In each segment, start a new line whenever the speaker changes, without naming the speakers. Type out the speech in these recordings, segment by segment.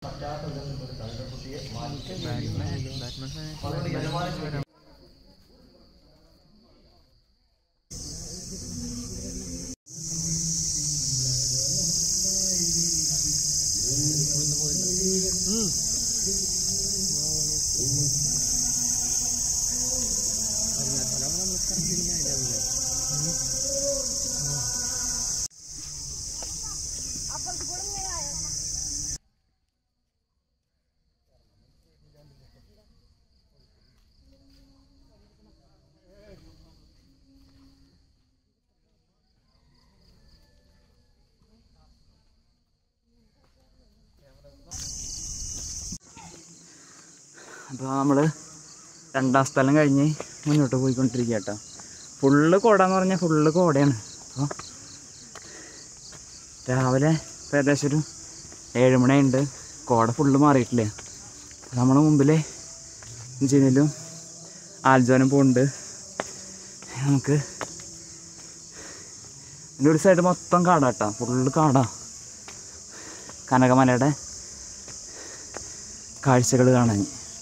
അപ്പോൾ നമ്മൾ രണ്ടാം സ്ഥലം കഴിഞ്ഞ് മുന്നോട്ട് പോയിക്കൊണ്ടിരിക്കുക കേട്ടോ ഫുള്ള് കോട എന്ന് പറഞ്ഞാൽ ഫുള്ള് കോടയാണ് അപ്പോൾ രാവിലെ ഇപ്പോൾ ഏകദേശം ഒരു ഏഴ് മണിയുണ്ട് കോട ഫുള്ള് മാറിയിട്ടില്ല നമ്മുടെ മുമ്പിൽ ജിനിലും ആൽജോനും പോകുന്നുണ്ട് നമുക്ക് ഇതിൻ്റെ ഒരു സൈഡ് മൊത്തം കാടാട്ടോ ഫുള്ള് കാടാ കനകമലയുടെ കാഴ്ചകൾ കാണാൻ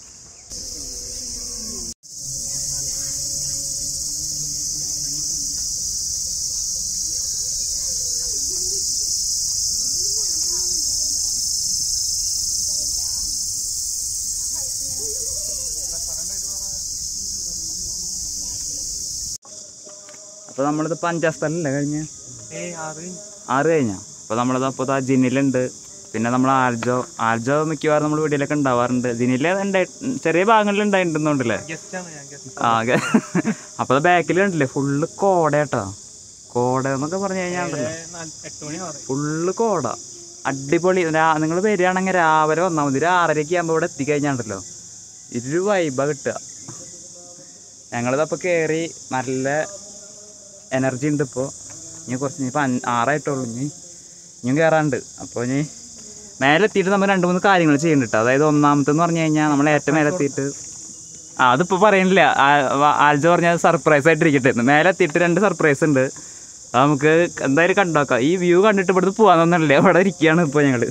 അപ്പോൾ നമ്മളിതിപ്പോൾ അഞ്ചാം സ്ഥലമല്ലേ കഴിഞ്ഞ് ആറ് കഴിഞ്ഞാ അപ്പോൾ നമ്മളിത് അപ്പോൾ ആ ജിനിലുണ്ട് പിന്നെ നമ്മൾ ആൽജോ ആൽജോ മിക്കവാറും നമ്മൾ വീഡിയോയിലൊക്കെ ഉണ്ടാവാറുണ്ട് ജിനിലെ ഉണ്ടായി ചെറിയ ഭാഗങ്ങളിൽ ഉണ്ടായിട്ടുണ്ടെന്നുണ്ടല്ലേ ആ അപ്പോൾ ബാക്കിൽ കണ്ടില്ലേ ഫുള്ള് കോടയാട്ടോ കോട എന്നൊക്കെ പറഞ്ഞു കഴിഞ്ഞാൽ ഉണ്ടല്ലോ ഫുള്ള് കോട അടിപൊളി നിങ്ങൾ വരികയാണെങ്കിൽ രാവിലെ വന്നാൽ മതി ഒരു ആറരയ്ക്ക് ആകുമ്പോൾ ഇവിടെ എത്തിക്കഴിഞ്ഞാണ്ടല്ലോ ഇരു വൈബാ കിട്ടുക ഞങ്ങളിതപ്പോൾ കയറി നല്ല എനർജി ഉണ്ട് ഇപ്പോൾ ഇനി കുറച്ച് ഇനി ഇപ്പം ആറായിട്ടുള്ളൂ ഇനി ഇനിയും കയറാണ്ട് അപ്പോൾ ഇനി മേലെ എത്തിയിട്ട് നമ്മൾ രണ്ട് മൂന്ന് കാര്യങ്ങൾ ചെയ്യുന്നുണ്ട് അതായത് ഒന്നാമത്തെന്ന് പറഞ്ഞു കഴിഞ്ഞാൽ നമ്മൾ ഏറ്റവും മേലെ എത്തിയിട്ട് ആ അതിപ്പോൾ പറയുന്നില്ല ആ- വ- ആൽജോ പറഞ്ഞാൽ സർപ്രൈസ് ആയിട്ടിരിക്കട്ടെ മേലെ എത്തിയിട്ട് രണ്ട് സർപ്രൈസ് ഉണ്ട് അത് നമുക്ക് എന്തായാലും കണ്ടോക്കാം ഈ വ്യൂ കണ്ടിട്ട് ഇവിടുന്ന് പോകാനൊന്നുമില്ല ഇവിടെ ഇരിക്കുകയാണ് ഇപ്പോൾ ഞങ്ങൾ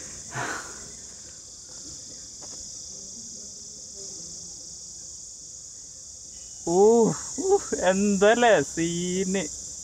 ഓ ഊ, എന്തല്ലേ സീന്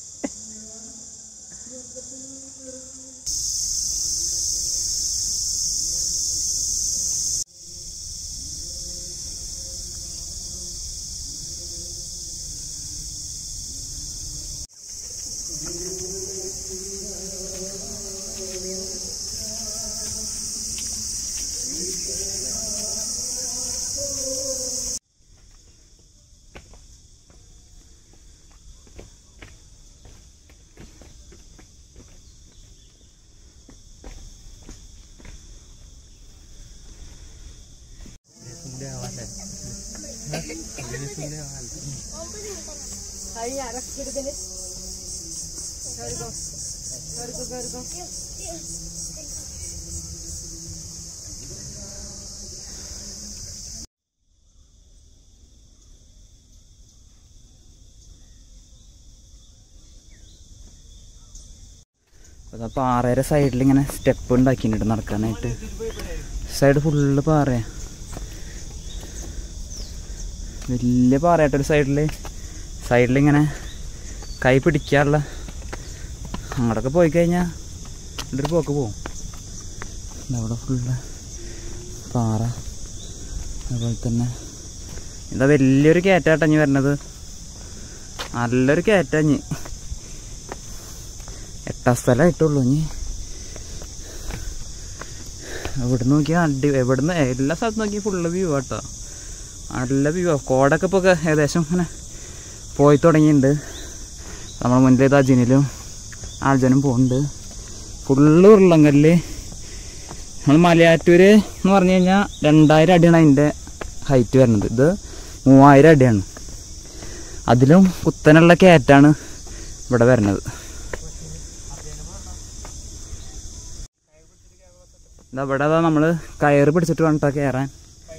അപ്പോൾ പാറയുടെ സൈഡിൽ ഇങ്ങനെ സ്റ്റെപ്പ് ഉണ്ടാക്കിയിട്ടുണ്ട് നടക്കാനായിട്ട് സൈഡ് ഫുള്ള് പാറയാ വലിയ പാറയായിട്ടൊരു സൈഡിൽ സൈഡിലിങ്ങനെ കൈ പിടിക്കാനുള്ള അങ്ങോട്ടൊക്കെ പോയി കഴിഞ്ഞാൽ ഒരു പോക്ക് പോവും അവിടെ ഫുള്ള് പാറ അതുപോലെ തന്നെ ഇതാ വലിയൊരു കയറ്റാട്ടഞ്ഞ് വരണത് നല്ലൊരു കയറ്റഞ്ഞ് എട്ടാം സ്ഥലമായിട്ടുള്ളൂ ഇനി എവിടെ നോക്കിയാൽ അടി എവിടുന്ന് എല്ലാ സ്ഥലത്തും നോക്കിയാൽ ഫുള്ള് വ്യൂ ആട്ടോ നല്ല വ്യൂ കോടൊക്കെ ഇപ്പോൾ ഏകദേശം ഇങ്ങനെ പോയി തുടങ്ങിയിട്ടുണ്ട് നമ്മുടെ മുന്നിലേത് അജിനിലും ആൽജനും പോകുന്നുണ്ട് ഫുള്ള് ഉരുളങ്കല്ല് നമ്മൾ മലയാറ്റൂർ എന്ന് പറഞ്ഞു കഴിഞ്ഞാൽ രണ്ടായിരം അടിയാണ് അതിൻ്റെ ഹൈറ്റ് വരുന്നത് ഇത് മൂവായിരം അടിയാണ് അതിലും കുത്തനുള്ള കയറ്റാണ് ഇവിടെ വരുന്നത് ഇതാ ഇവിടെ അതാ നമ്മൾ കയറ് പിടിച്ചിട്ട് വേണ്ടിട്ടാ കയറാൻ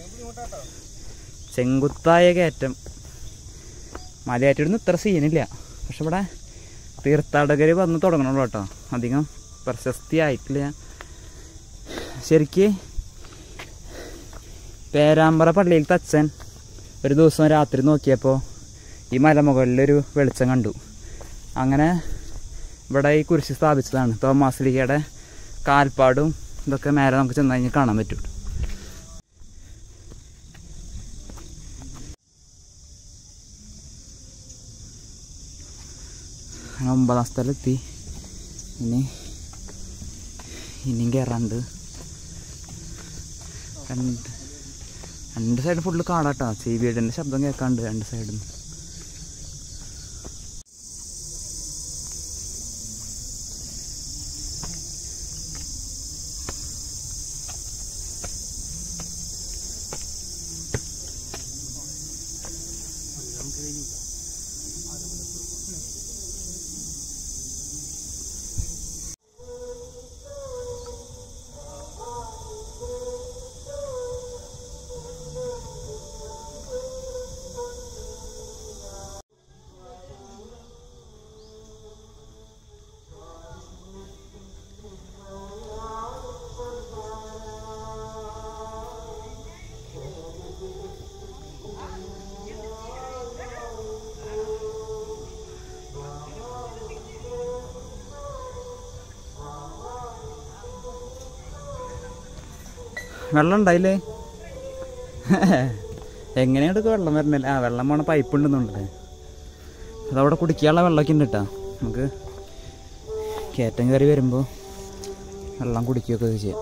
ചെങ്കുത്തായ കയറ്റം മലയാറ്റൂരിന്ന് ഇത്ര സീനില്ല പക്ഷെ ഇവിടെ തീർത്ഥാടകർ വന്ന് തുടങ്ങണുള്ളൂ കേട്ടോ അധികം പ്രശസ്തി ആയിട്ടില്ല ശരിക്ക് പേരാമ്പ്ര പള്ളിയിലത്തെ അച്ഛൻ ഒരു ദിവസം രാത്രി നോക്കിയപ്പോൾ ഈ മലമുകളിലൊരു വെളിച്ചം കണ്ടു അങ്ങനെ ഇവിടെ ഈ കുരിശ് സ്ഥാപിച്ചതാണ് തോമാസ് ലീഗയുടെ കാൽപ്പാടും ഇതൊക്കെ മേലെ നമുക്ക് ചെന്ന് കഴിഞ്ഞാൽ കാണാൻ പറ്റും അങ്ങനെ ഒമ്പതാം സ്ഥലമെത്തി ഇനി ഇനിയും കയറാണ്ട് രണ്ട് രണ്ട് സൈഡും ഫുള്ള് കാടാട്ടോ സി വീടിൻ്റെ ശബ്ദം കേൾക്കാണ്ട് രണ്ട് സൈഡും വെള്ളം ഉണ്ടായില്ലേ എങ്ങനെയാണ് വെള്ളം വരണല്ലേ ആ വെള്ളം പോണ പൈപ്പ് ഉണ്ടെന്നുണ്ടല്ലേ അതവിടെ കുടിക്കാനുള്ള വെള്ളമൊക്കെ ഉണ്ട് കേട്ടോ നമുക്ക് കയറ്റം കയറി വരുമ്പോൾ വെള്ളം കുടിക്കുകയൊക്കെ ചെയ്യാം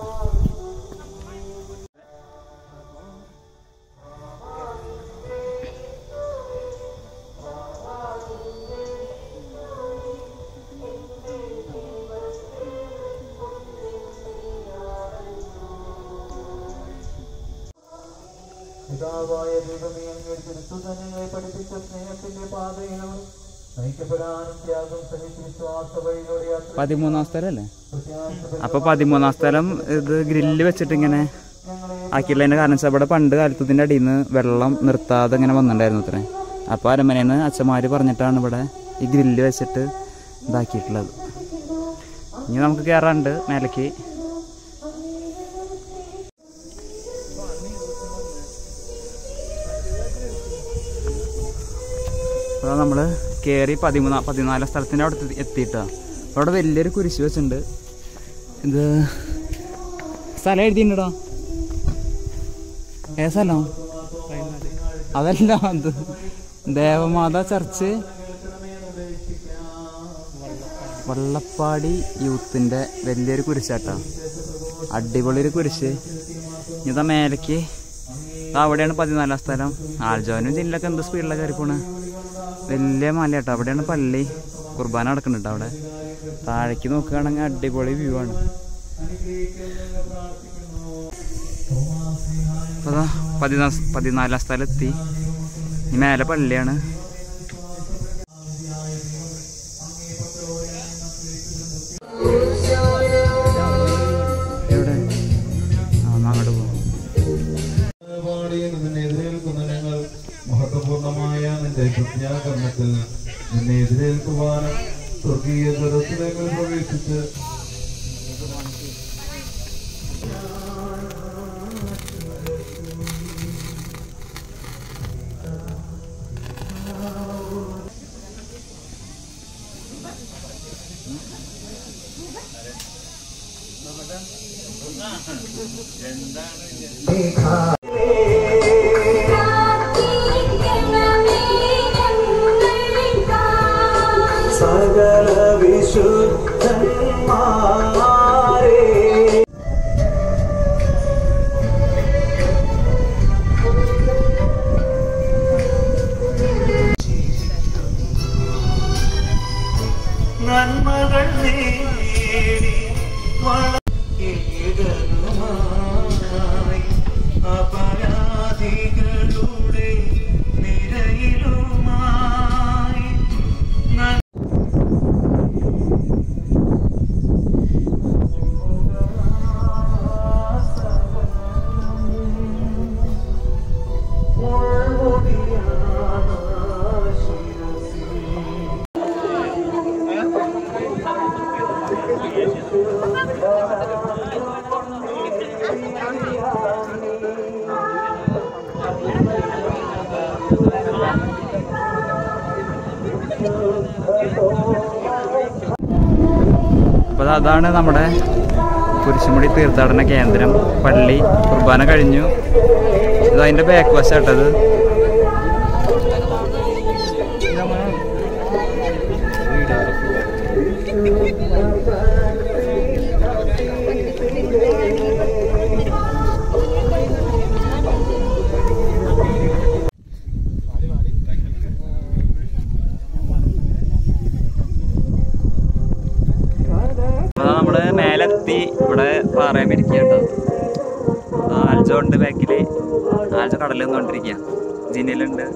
പിതാവായ ദൈവമേ അങ്ങയുടെ തിരുത്തുതൻ ഞങ്ങളെ പഠിപ്പിച്ച സ്നേഹത്തിന്റെ പാതയിലും നയിക്കപ്പെടാനും ത്യാഗം സഹിച്ച് വിശ്വാസ വഴിയിലൂടെ യാത്ര
പതിമൂന്നാം സ്ഥലമല്ലേ
പ്രത്യാശ
അപ്പോൾ പതിമൂന്നാം സ്ഥലം ഇത് ഗ്രില്ല് വെച്ചിട്ട് ഇങ്ങനെ ആക്കിയുള്ളതിൻ്റെ കാരണം വെച്ചാൽ ഇവിടെ പണ്ട് കാലത്ത് ഇതിൻ്റെ അടിയിൽ നിന്ന് വെള്ളം നിർത്താതെ ഇങ്ങനെ വന്നിട്ടുണ്ടായിരുന്നു അത്രേ അപ്പോൾ അരമനയിൽ നിന്ന് അച്ഛന്മാർ പറഞ്ഞിട്ടാണ് ഇവിടെ ഈ ഗ്രില്ല് വെച്ചിട്ട് ഇതാക്കിയിട്ടുള്ളത് ഇനി നമുക്ക് കയറാണ്ട് മേലേക്ക് അപ്പോൾ നമ്മൾ കയറി പതിമൂന്നാം പതിനാലാം സ്ഥലത്തിൻ്റെ അവിടെ എത്തിയിട്ടാണ് അവിടെ വലിയൊരു കുരിശ് വെച്ചിട്ടുണ്ട് ഇത് സ്ഥലം എഴുതിയിട്ടുണ്ടോ ഏ സ്ഥലം അതല്ല അത് ദേവമാത ചർച്ച് വള്ളപ്പാടി യൂത്തിൻ്റെ വലിയൊരു കുരിശാട്ടാ അടിപൊളി ഒരു കുരിശ് ഇതാ മേലേക്ക് ദാ അവിടെയാണ് പതിനാലാം സ്ഥലം ആൽജോനും ജില്ലൊക്കെ എന്ത് സ്പീഡിലാണ് കയറി പോണ് വലിയ മലയാട്ടോ അവിടെയാണ് പള്ളി കുർബാന നടക്കുന്നുണ്ട് അവിടെ താഴേക്ക് നോക്കുകയാണെങ്കിൽ അടിപൊളി വ്യൂ ആണ് അപ്പൊ ദാ പതിനാ പതിനാലാം സ്ഥലത്തി ഈ മേലെ പള്ളിയാണ് എവിടെ ആ എന്നാ അങ്ങോട്ട് പോകും
പാടിയ നിന്നെ എതിരേൽക്കുന്ന ഞങ്ങൾ മഹത്വപൂർണമായ നിന്റെ പ്രത്യാകരണത്തിൽ നിന്നെ എതിരേൽക്കുവാനും സ്വർഗീയ ദർശനങ്ങൾ പ്രവേശിച്ച് സകല വിശുദ്ധന്മാരെ നന്മകൾ നേടി വള- ഏകനുമായി അപ
ഇതാണ് നമ്മുടെ കുരിശുമുടി തീർത്ഥാടന കേന്ദ്രം പള്ളി കുർബാന കഴിഞ്ഞു ഇത് അതിൻ്റെ ബാക്ക് വശാട്ടത് അപ്പൊ നമ്മള് മേലെത്തി ഇവിടെ പാറയാൻ ഇരിക്കട്ടോ ആൽജോ ഉണ്ട് ബാക്കില് ആൽജോ കടലിൽ നിന്നുകൊണ്ടിരിക്കുക ജിനിലുണ്ട്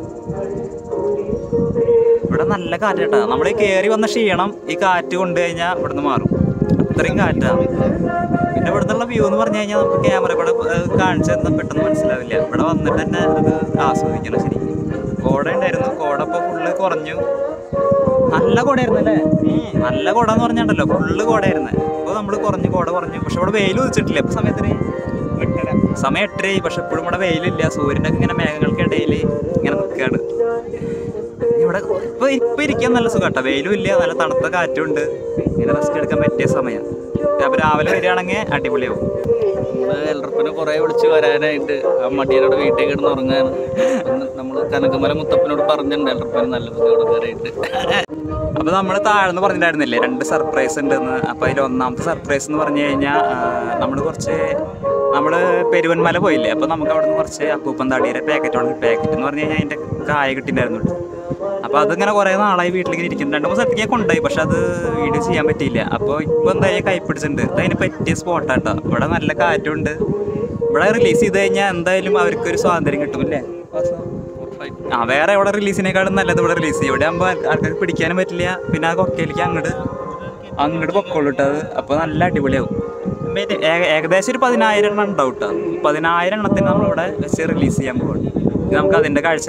ഇവിടെ നല്ല കാറ്റാട്ടാ നമ്മൾ ഈ കയറി വന്ന ക്ഷീണം ഈ കാറ്റ് കൊണ്ടു കഴിഞ്ഞാൽ ഇവിടുന്ന് മാറും അത്രയും കാറ്റാ പിന്നെ ഇവിടുന്നുള്ള വ്യൂ എന്ന് പറഞ്ഞു കഴിഞ്ഞാൽ നമുക്ക് ക്യാമറ കൂടെ കാണിച്ചു തന്നാൽ പെട്ടെന്ന് മനസ്സിലാവില്ല ഇവിടെ വന്നിട്ട് തന്നെ അത് ആസ്വദിക്കണം ശരിക്കും കോട ഉണ്ടായിരുന്നു കോട ഇപ്പോൾ ഫുള്ള് കുറഞ്ഞു നല്ല കോടയായിരുന്നു അല്ലേ നല്ല കോട എന്ന് പറഞ്ഞാണ്ടല്ലോ ഫുള്ള് കോടയായിരുന്നു ഇപ്പോൾ നമ്മൾ കുറഞ്ഞു കോട കുറഞ്ഞു പക്ഷെ ഇവിടെ വെയിൽ ഉദിച്ചിട്ടില്ല ഇപ്പൊ സമയത്തിന് സമയം എട്ടരയായി പക്ഷെ ഇപ്പോഴും ഇവിടെ വെയിലില്ല സൂര്യൻ്റെ ഒക്കെ ഇങ്ങനെ മേഘങ്ങൾക്കിടയിൽ ഇങ്ങനെ നിൽക്കുകയാണ് ഇവിടെ ഇപ്പൊ ഇപ്പൊ ഇരിക്കാൻ നല്ല സുഖാട്ടോ വെയിലും ഇല്ല നല്ല തണുത്ത കാറ്റും ഉണ്ട് ഇങ്ങനെ റെസ്റ്റ് എടുക്കാൻ പറ്റിയ സമയം അപ്പൊ രാവിലെ വരികയാണെങ്കിൽ അടിപൊളിയാവും
നമ്മള് എൽറപ്പനെ കുറെ വിളിച്ച് വരാനായിട്ട് ആ മടിയനോട് വീട്ടിൽ കിടന്ന് ഉറങ്ങാണ് നമ്മൾ കനകമല മുത്തപ്പനോട് പറഞ്ഞിട്ടുണ്ട് എൽറപ്പന് നല്ലത് കൊടുക്കാനായിട്ട്
അപ്പൊ നമ്മൾ താഴ്ന്ന് പറഞ്ഞിട്ടുണ്ടായിരുന്നില്ലേ രണ്ട് സർപ്രൈസ് ഉണ്ടെന്ന് അപ്പൊ അതിൽ ഒന്നാമത്തെ സർപ്രൈസ് എന്ന് പറഞ്ഞു കഴിഞ്ഞാൽ നമ്മൾ കുറച്ച് നമ്മൾ പെരുവന്മല പോയില്ലേ അപ്പൊ നമുക്ക് അവിടെ നിന്ന് കുറച്ച് അപ്പൂപ്പൻ തടിയുടെ പാക്കറ്റ് ഉണ്ട് പാക്കറ്റ് എന്ന് പറഞ്ഞു കഴിഞ്ഞാൽ അതിന്റെ കായ കിട്ടിയിട്ടുണ്ടായിരുന്നു അപ്പൊ അതിങ്ങനെ കുറെ നാളായി വീട്ടിലേക്ക് ഇരിക്കുന്നു രണ്ട് മൂന്ന് സ്ഥലത്തേക്ക് ഞാൻ കൊണ്ടുപോയി പക്ഷെ അത് വീഡിയോ ചെയ്യാൻ പറ്റിയില്ല അപ്പോൾ ഇപ്പൊ എന്തായാലും കൈപ്പിടിച്ചിട്ടുണ്ട് ഇത് അതിന് പറ്റിയ സ്പോട്ടാട്ടോ ഇവിടെ നല്ല കാറ്റുണ്ട് ഇവിടെ റിലീസ് ചെയ്ത് കഴിഞ്ഞാൽ എന്തായാലും അവർക്ക് ഒരു സ്വാതന്ത്ര്യം കിട്ടും അല്ലേ ആ വേറെ എവിടെ റിലീസിനേക്കാളും നല്ലത് ഇവിടെ റിലീസ് ചെയ്യും ഇവിടെ ആകുമ്പോൾ ആൾക്കാർക്ക് പിടിക്കാനും പറ്റില്ല പിന്നെ ആ കൊക്കയിലേക്ക് അങ്ങോട്ട് അങ്ങോട്ട് പൊക്കോളൂ കേട്ടോ അത് അപ്പോൾ നല്ല അടിപൊളിയാവും പിന്നെ ഏക- ഏകദേശം ഒരു പതിനായിരം എണ്ണം ഉണ്ടാവും കേട്ടോ പതിനായിരം എണ്ണത്തിന് നമ്മളിവിടെ വെച്ച് റിലീസ് ചെയ്യാൻ പോകും ഇത് നമുക്ക് അതിൻ്റെ കാഴ്ച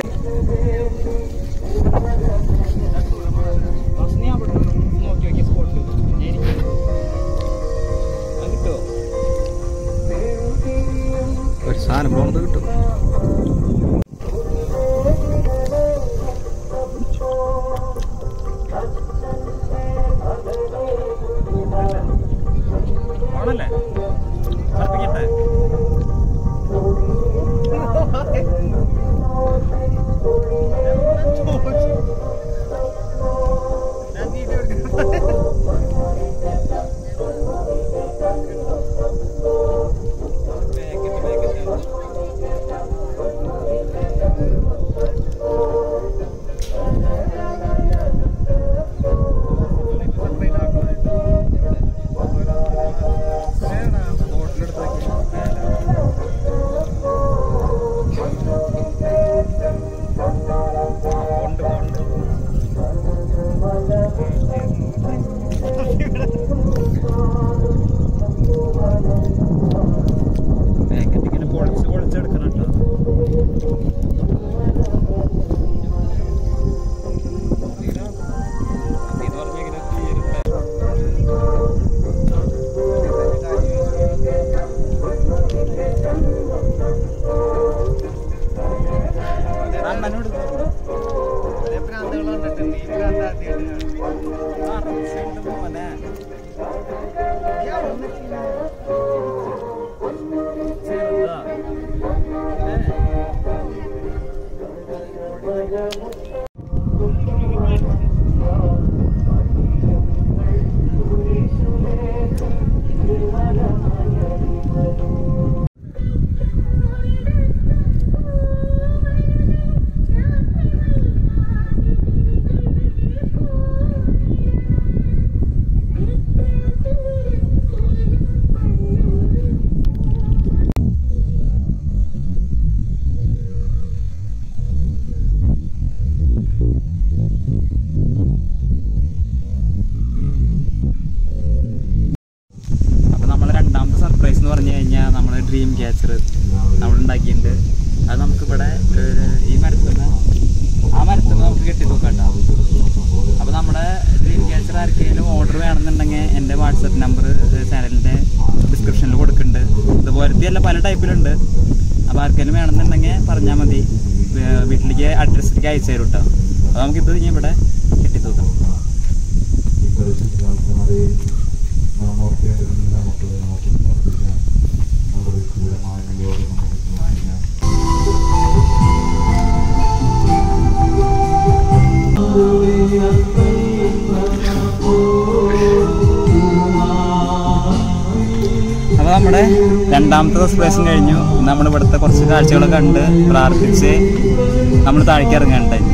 ഒരു സാധനം പോണത് കിട്ടും
ആണല്ലേ ഛർദ്ദിക്കട്ടെ? പാക്കറ്റ് ഇങ്ങനെ പൊളിച്ച് പൊളിച്ചെടുക്കണം കേട്ടോ അപ്പോൾ നമ്മൾ രണ്ടാമത്തെ സർപ്രൈസ് എന്ന് പറഞ്ഞു കഴിഞ്ഞാൽ നമ്മൾ ഡ്രീം ക്യാച്ചർ നമ്മൾ ഉണ്ടാക്കിയിട്ടുണ്ട് അത് നമുക്കിവിടെ ഒരു ഈ മരത്തുനിന്ന് ആ മരത്തുനിന്ന് നമുക്ക് കെട്ടി നോക്കാം അപ്പോൾ നമ്മുടെ ഡ്രീം ക്യാച്ചർ ആർക്കെങ്കിലും ഓർഡർ വേണമെന്നുണ്ടെങ്കിൽ എൻ്റെ വാട്സപ്പ് നമ്പർ ചാനലിൻ്റെ ഡിസ്ക്രിപ്ഷനിൽ കൊടുക്കുന്നുണ്ട് ഇതുപോലത്തെ അല്ല പല ടൈപ്പിലുണ്ട് അപ്പോൾ ആർക്കെങ്കിലും വേണമെന്നുണ്ടെങ്കിൽ പറഞ്ഞാൽ മതി വേ- വീട്ടിലേക്ക് അഡ്രസ്സിലേക്ക് അയച്ചു തരും കേട്ടോ അപ്പോൾ നമുക്കിത് ഇനി ഇവിടെ കെട്ടി തൂക്കാം
പരിശുദ്ധാത്മാവേ നാം
ഓർക്കേണ്ടതെല്ലാം മക്കളെ നമുക്ക് സമർപ്പിക്കാം നമ്മുടെ വ്യക്തിപരമായ നിയോഗം നമുക്ക് സമർപ്പിക്കാം
അപ്പോൾ നമ്മുടെ രണ്ടാമത്തെ എക്സ്പ്രഷൻ കഴിഞ്ഞു നമ്മൾ ഇവിടുത്തെ കുറച്ച് കാഴ്ചകളൊക്കെ കണ്ട് പ്രാർത്ഥിച്ച് നമ്മൾ താഴേക്ക് ഇറങ്ങാനുണ്ടായി